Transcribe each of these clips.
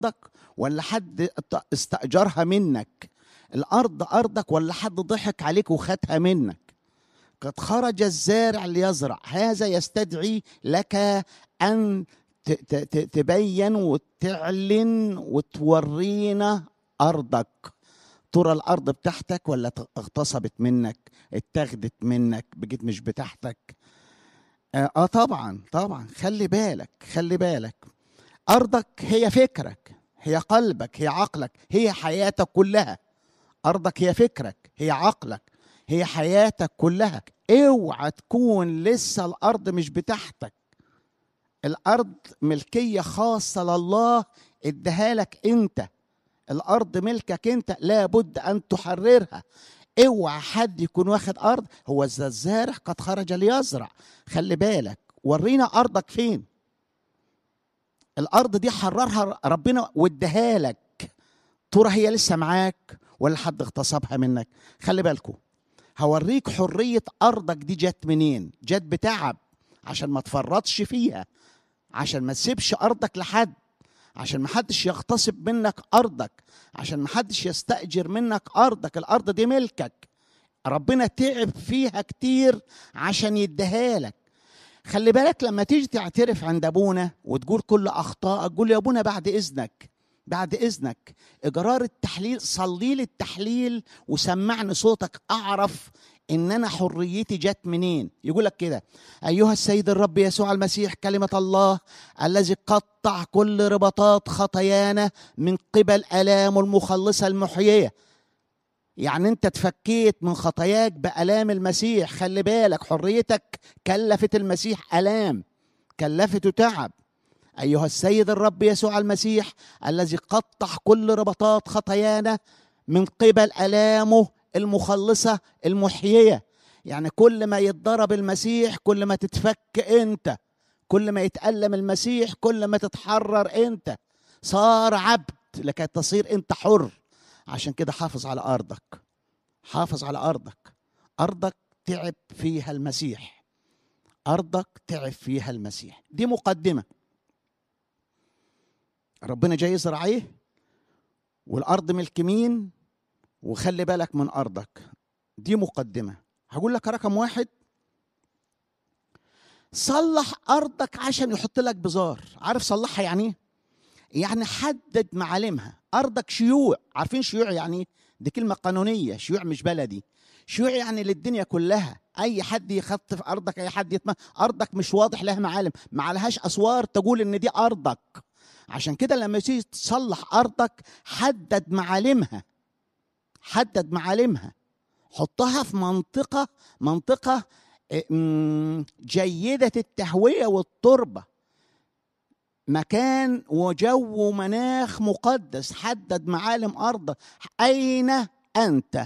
ارضك ولا حد استاجرها منك الارض ارضك ولا حد ضحك عليك وخدها منك قد خرج الزارع ليزرع هذا يستدعي لك ان تبين وتعلن وتورينا ارضك ترى الارض بتاعتك ولا اغتصبت منك اتاخدت منك بقيت مش بتاعتك آه, اه طبعا طبعا خلي بالك خلي بالك ارضك هي فكرك هي قلبك هي عقلك هي حياتك كلها ارضك هي فكرك هي عقلك هي حياتك كلها اوعى تكون لسه الارض مش بتاعتك الارض ملكيه خاصه لله اديها لك انت الارض ملكك انت لابد ان تحررها اوعى حد يكون واخد ارض هو الزارع قد خرج ليزرع خلي بالك ورينا ارضك فين الارض دي حررها ربنا واداها لك ترى هي لسه معاك ولا حد اغتصبها منك خلي بالكم هوريك حرية أرضك دي جت منين جت بتعب عشان ما تفرطش فيها عشان ما تسيبش أرضك لحد عشان ما حدش يغتصب منك أرضك عشان ما حدش يستأجر منك أرضك الأرض دي ملكك ربنا تعب فيها كتير عشان يديها لك خلي بالك لما تيجي تعترف عند ابونا وتقول كل اخطائك قول يا ابونا بعد اذنك بعد اذنك اجرار التحليل صلي لي التحليل وسمعني صوتك اعرف ان انا حريتي جت منين يقول لك كده ايها السيد الرب يسوع المسيح كلمه الله الذي قطع كل رباطات خطايانا من قبل الامه المخلصه المحييه يعني انت اتفكيت من خطاياك بالام المسيح خلي بالك حريتك كلفت المسيح الام كلفته تعب ايها السيد الرب يسوع المسيح الذي قطع كل ربطات خطايانا من قبل الامه المخلصه المحييه يعني كل ما يتضرب المسيح كل ما تتفك انت كل ما يتألم المسيح كل ما تتحرر انت صار عبد لكي تصير انت حر عشان كده حافظ على ارضك حافظ على ارضك ارضك تعب فيها المسيح ارضك تعب فيها المسيح دي مقدمه ربنا جاي يزرع ايه والارض ملك مين وخلي بالك من ارضك دي مقدمه هقول لك رقم واحد صلح ارضك عشان يحط لك بزار عارف صلحها يعني ايه يعني حدد معالمها ارضك شيوع عارفين شيوع يعني ايه دي كلمه قانونيه شيوع مش بلدي شيوع يعني للدنيا كلها اي حد يخطف ارضك اي حد يتم ارضك مش واضح لها معالم ما عليهاش اسوار تقول ان دي ارضك عشان كده لما تيجي تصلح ارضك حدد معالمها حدد معالمها حطها في منطقه منطقه جيده التهويه والتربه مكان وجو ومناخ مقدس حدد معالم ارضك اين انت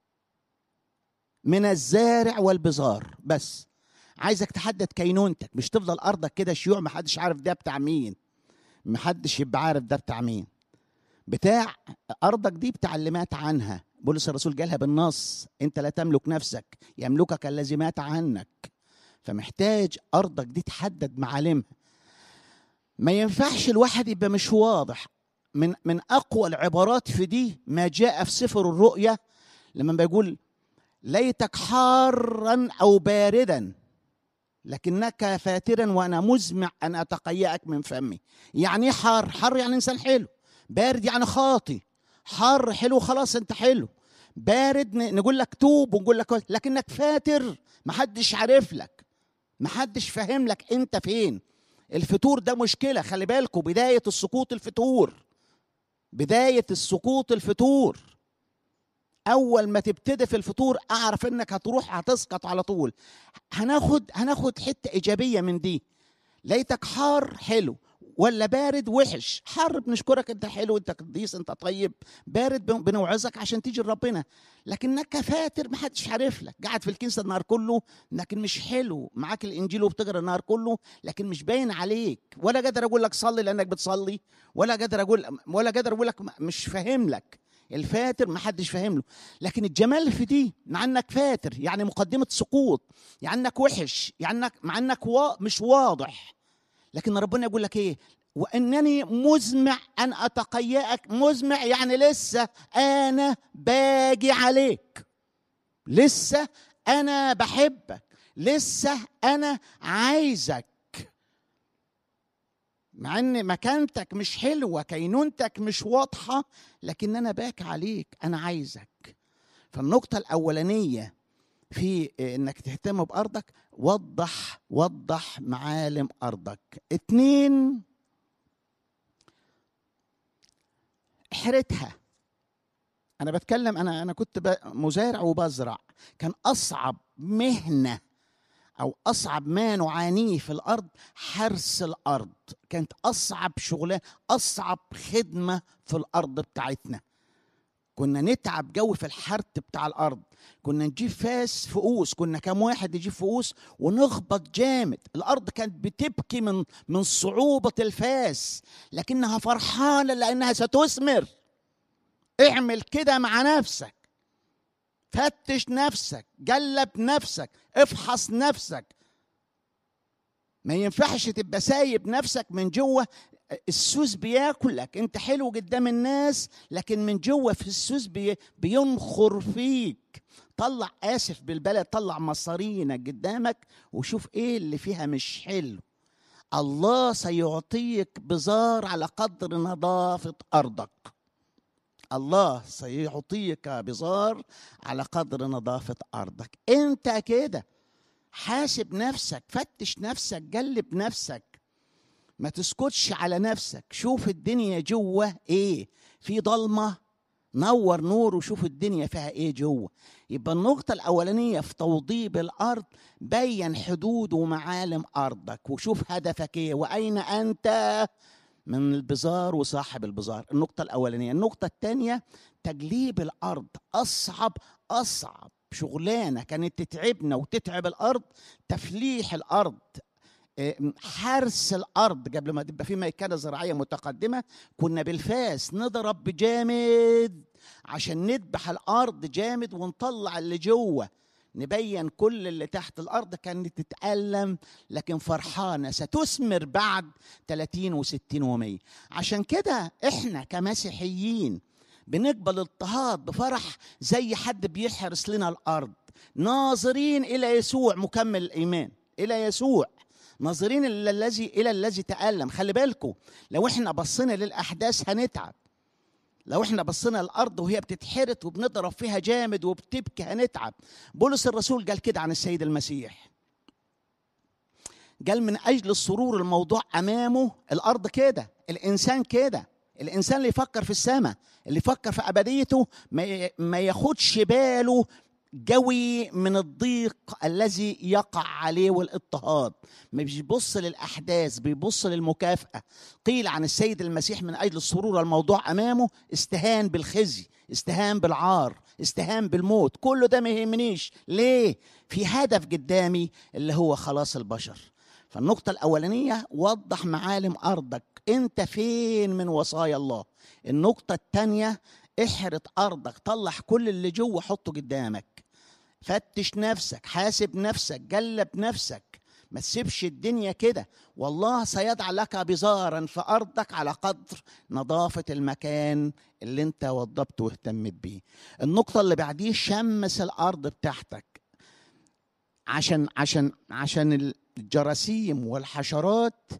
من الزارع والبزار بس عايزك تحدد كينونتك مش تفضل ارضك كده شيوع محدش عارف ده بتاع مين محدش يبقى عارف ده بتاع مين بتاع ارضك دي بتاع اللي مات عنها بولس الرسول جالها بالنص انت لا تملك نفسك يملكك الذي مات عنك فمحتاج ارضك دي تحدد معالمها ما ينفعش الواحد يبقى مش واضح من من اقوى العبارات في دي ما جاء في سفر الرؤيا لما بيقول ليتك حارا او باردا لكنك فاترا وانا مزمع ان اتقيأك من فمي يعني ايه حار حار يعني انسان حلو بارد يعني خاطي حار حلو خلاص انت حلو بارد نقول لك توب ونقول لك لكنك فاتر محدش عارف لك محدش فاهم لك انت فين الفتور ده مشكلة خلي بالكم بداية السقوط الفتور بداية السقوط الفتور أول ما تبتدي في الفطور أعرف إنك هتروح هتسقط على طول هناخد هناخد حتة إيجابية من دي ليتك حار حلو ولا بارد وحش حر بنشكرك انت حلو انت قديس انت طيب بارد بنوعظك عشان تيجي لربنا لكنك فاتر محدش عارف لك قاعد في الكنيسه النهار كله لكن مش حلو معاك الانجيل وبتقرا النهار كله لكن مش باين عليك ولا قادر اقول لك صلي لانك بتصلي ولا قادر اقول ولا قادر اقول لك مش فاهم لك الفاتر ما حدش فاهم له لكن الجمال في دي مع انك فاتر يعني مقدمه سقوط يعني انك وحش يعني انك مع انك وا مش واضح لكن ربنا يقول لك ايه وانني مزمع ان اتقيأك مزمع يعني لسه انا باجي عليك لسه انا بحبك لسه انا عايزك مع ان مكانتك مش حلوه كينونتك مش واضحه لكن انا باك عليك انا عايزك فالنقطه الاولانيه في انك تهتم بارضك وضح وضح معالم ارضك اتنين احرتها انا بتكلم انا انا كنت مزارع وبزرع كان اصعب مهنه او اصعب ما نعانيه في الارض حرس الارض كانت اصعب شغلانه اصعب خدمه في الارض بتاعتنا كنا نتعب جو في الحرث بتاع الارض كنا نجيب فاس فؤوس كنا كام واحد يجيب فؤوس ونخبط جامد الارض كانت بتبكي من من صعوبه الفاس لكنها فرحانه لانها ستثمر اعمل كده مع نفسك فتش نفسك جلب نفسك افحص نفسك ما ينفعش تبقى سايب نفسك من جوه السوس بياكلك انت حلو قدام الناس لكن من جوه في السوس بي بينخر فيك طلع اسف بالبلد طلع مصارينك قدامك وشوف ايه اللي فيها مش حلو الله سيعطيك بزار على قدر نظافه ارضك الله سيعطيك بزار على قدر نظافة أرضك أنت كده حاسب نفسك فتش نفسك جلب نفسك ما تسكتش على نفسك شوف الدنيا جوه ايه في ضلمه نور نور وشوف الدنيا فيها ايه جوه يبقى النقطة الأولانية في توضيب الأرض بين حدود ومعالم أرضك وشوف هدفك ايه وأين أنت من البزار وصاحب البزار النقطة الأولانية النقطة الثانية تجليب الأرض أصعب أصعب شغلانة كانت تتعبنا وتتعب الأرض تفليح الأرض حرس الارض قبل ما تبقى في ميكنه زراعيه متقدمه كنا بالفاس نضرب بجامد عشان نذبح الارض جامد ونطلع اللي جوه نبين كل اللي تحت الارض كانت تتالم لكن فرحانه ستثمر بعد 30 و60 و100 عشان كده احنا كمسيحيين بنقبل اضطهاد بفرح زي حد بيحرس لنا الارض ناظرين الى يسوع مكمل الايمان الى يسوع ناظرين الى الذي الى الذي تالم خلي بالكم لو احنا بصينا للاحداث هنتعب لو احنا بصينا الارض وهي بتتحرت وبنضرب فيها جامد وبتبكي هنتعب بولس الرسول قال كده عن السيد المسيح قال من اجل السرور الموضوع امامه الارض كده الانسان كده الانسان اللي يفكر في السماء اللي يفكر في ابديته ما ياخدش باله جوي من الضيق الذي يقع عليه والاضطهاد ما بيبص للاحداث بيبص للمكافاه قيل عن السيد المسيح من اجل السرور الموضوع امامه استهان بالخزي استهان بالعار استهان بالموت كله ده ما يهمنيش ليه في هدف قدامي اللي هو خلاص البشر فالنقطة الأولانية وضح معالم أرضك أنت فين من وصايا الله النقطة الثانية احرط أرضك طلع كل اللي جوه حطه قدامك فتش نفسك حاسب نفسك جلب نفسك ما تسيبش الدنيا كده والله سيضع لك بزارا في ارضك على قدر نظافه المكان اللي انت وضبته واهتمت بيه النقطه اللي بعديه شمس الارض بتاعتك عشان عشان عشان الجراثيم والحشرات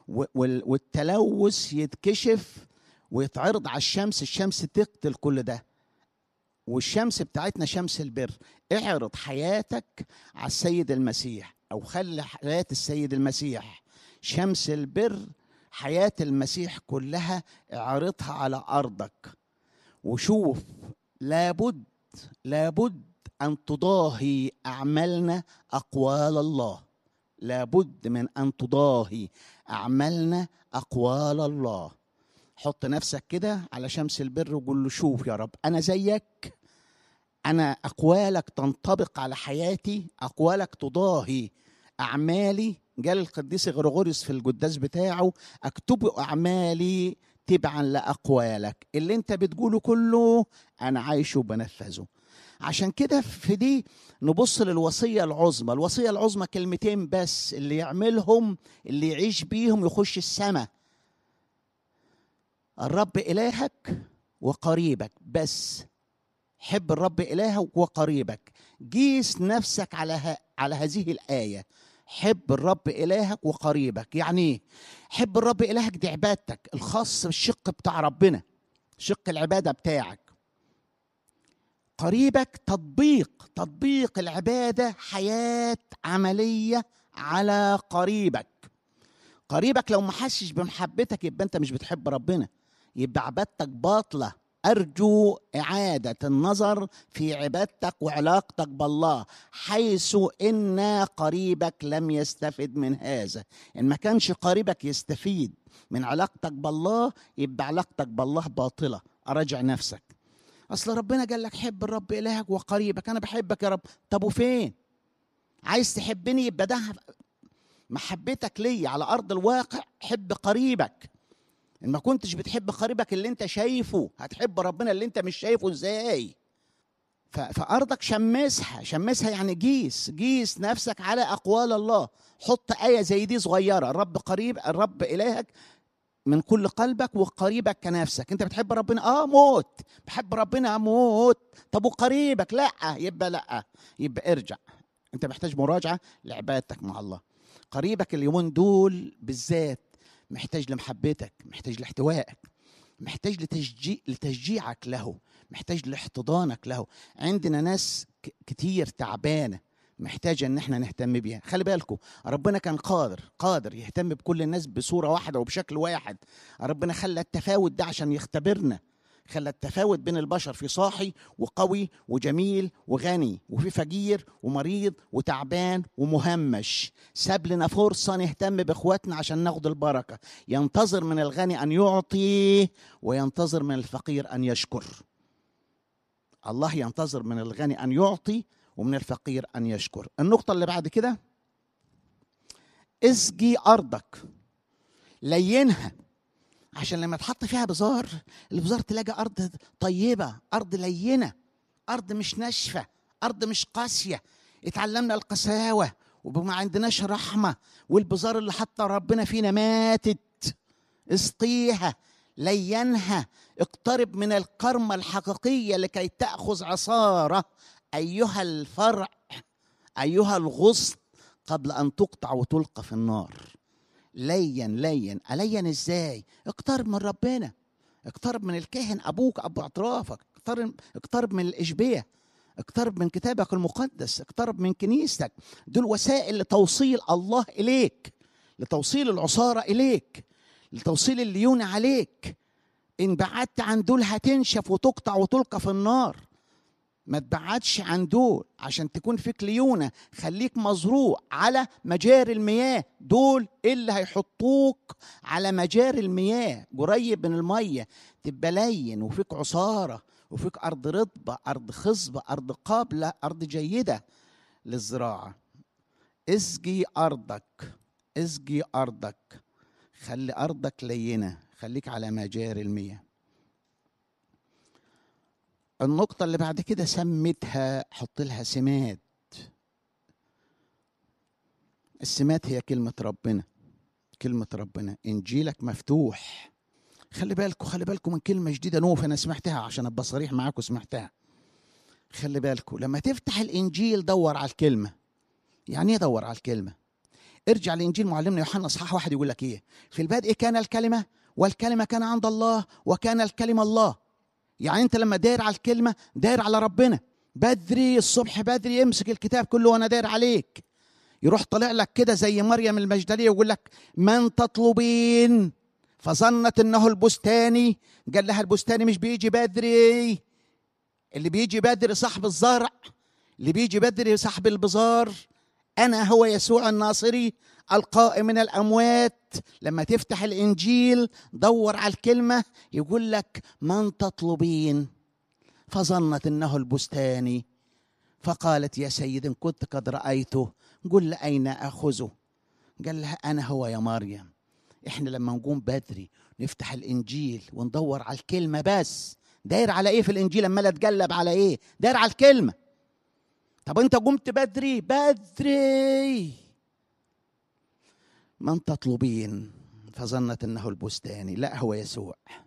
والتلوث يتكشف ويتعرض على الشمس الشمس تقتل كل ده والشمس بتاعتنا شمس البر اعرض حياتك على السيد المسيح او خلي حياه السيد المسيح شمس البر حياه المسيح كلها اعرضها على ارضك وشوف لابد لابد ان تضاهي اعمالنا اقوال الله لابد من ان تضاهي اعمالنا اقوال الله حط نفسك كده على شمس البر وقول له شوف يا رب انا زيك انا اقوالك تنطبق على حياتي اقوالك تضاهي اعمالي قال القديس غريغوريوس في القداس بتاعه اكتب اعمالي تبعا لاقوالك اللي انت بتقوله كله انا عايشه وبنفذه عشان كده في دي نبص للوصيه العظمى الوصيه العظمى كلمتين بس اللي يعملهم اللي يعيش بيهم يخش السماء الرب إلهك وقريبك بس حب الرب إلهك وقريبك جيس نفسك على ه... على هذه الآية حب الرب إلهك وقريبك يعني إيه؟ حب الرب إلهك دي عبادتك الخاص بالشق بتاع ربنا شق العبادة بتاعك قريبك تطبيق تطبيق العبادة حياة عملية على قريبك قريبك لو ما حسش بمحبتك يبقى انت مش بتحب ربنا يبقى عبادتك باطلة أرجو إعادة النظر في عبادتك وعلاقتك بالله حيث إن قريبك لم يستفد من هذا إن ما كانش قريبك يستفيد من علاقتك بالله يبقى علاقتك بالله باطلة أراجع نفسك أصل ربنا قال لك حب الرب إلهك وقريبك أنا بحبك يا رب طب وفين عايز تحبني يبقى ده محبتك ليا على أرض الواقع حب قريبك ان ما كنتش بتحب قريبك اللي انت شايفه هتحب ربنا اللي انت مش شايفه ازاي ف- فارضك شمسها شمسها يعني جيس جيس نفسك على اقوال الله حط ايه زي دي صغيره الرب قريب الرب الهك من كل قلبك وقريبك كنفسك انت بتحب ربنا اه موت بحب ربنا موت طب وقريبك لا يبقى لا يبقى ارجع انت محتاج مراجعه لعبادتك مع الله قريبك اليومين دول بالذات محتاج لمحبتك محتاج لاحتوائك محتاج لتشجيع لتشجيعك له محتاج لاحتضانك له عندنا ناس ك- كتير تعبانه محتاجة ان احنا نهتم بيها خلي بالكم ربنا كان قادر قادر يهتم بكل الناس بصورة واحدة وبشكل واحد ربنا خلى التفاوت ده عشان يختبرنا خلى التفاوت بين البشر في صاحي وقوي وجميل وغني وفي فقير ومريض وتعبان ومهمش ساب لنا فرصة نهتم بإخواتنا عشان ناخد البركة ينتظر من الغني أن يعطي وينتظر من الفقير أن يشكر الله ينتظر من الغني أن يعطي ومن الفقير أن يشكر النقطة اللي بعد كده اسقي أرضك لينها عشان لما تحط فيها بزار البزار تلاقي أرض طيبة أرض لينة أرض مش ناشفة أرض مش قاسية اتعلمنا القساوة وما عندناش رحمة والبزار اللي حط ربنا فينا ماتت اسقيها لينها اقترب من الكرمة الحقيقية لكي تأخذ عصارة أيها الفرع أيها الغصن قبل أن تقطع وتلقى في النار لين لين ألين إزاي اقترب من ربنا اقترب من الكاهن أبوك أبو أطرافك اقترب, اقترب من الإشبية اقترب من كتابك المقدس اقترب من كنيستك دول وسائل لتوصيل الله إليك لتوصيل العصارة إليك لتوصيل الليونة عليك إن بعدت عن دول هتنشف وتقطع وتلقى في النار ما تبعدش عن دول عشان تكون فيك ليونة خليك مزروع على مجاري المياه دول اللي هيحطوك على مجاري المياه قريب من المية تبقى لين وفيك عصارة وفيك أرض رطبة أرض خصبة أرض قابلة أرض جيدة للزراعة اسقي أرضك اسقي أرضك خلي أرضك لينة خليك على مجاري المياه النقطة اللي بعد كده سمتها حط لها سمات السمات هي كلمة ربنا كلمة ربنا إنجيلك مفتوح خلي بالكم خلي بالكم من كلمة جديدة نوف أنا سمعتها عشان أبقى صريح معاكم سمعتها خلي بالكم لما تفتح الإنجيل دور على الكلمة يعني إيه دور على الكلمة ارجع لإنجيل معلمنا يوحنا إصحاح واحد يقول لك إيه في البدء كان الكلمة والكلمة كان عند الله وكان الكلمة الله يعني انت لما داير على الكلمه داير على ربنا بدري الصبح بدري يمسك الكتاب كله وانا داير عليك يروح طالع لك كده زي مريم المجدليه ويقول لك من تطلبين فظنت انه البستاني قال لها البستاني مش بيجي بدري اللي بيجي بدري صاحب الزرع اللي بيجي بدري صاحب البزار انا هو يسوع الناصري القائم من الاموات لما تفتح الانجيل دور على الكلمه يقول لك من تطلبين فظنت انه البستاني فقالت يا سيد ان كنت قد رايته قل اين اخذه قال لها انا هو يا مريم احنا لما نقوم بدري نفتح الانجيل وندور على الكلمه بس داير على ايه في الانجيل اما اتقلب على ايه داير على الكلمه طب انت قمت بدري بدري من تطلبين فظنت انه البستاني لا هو يسوع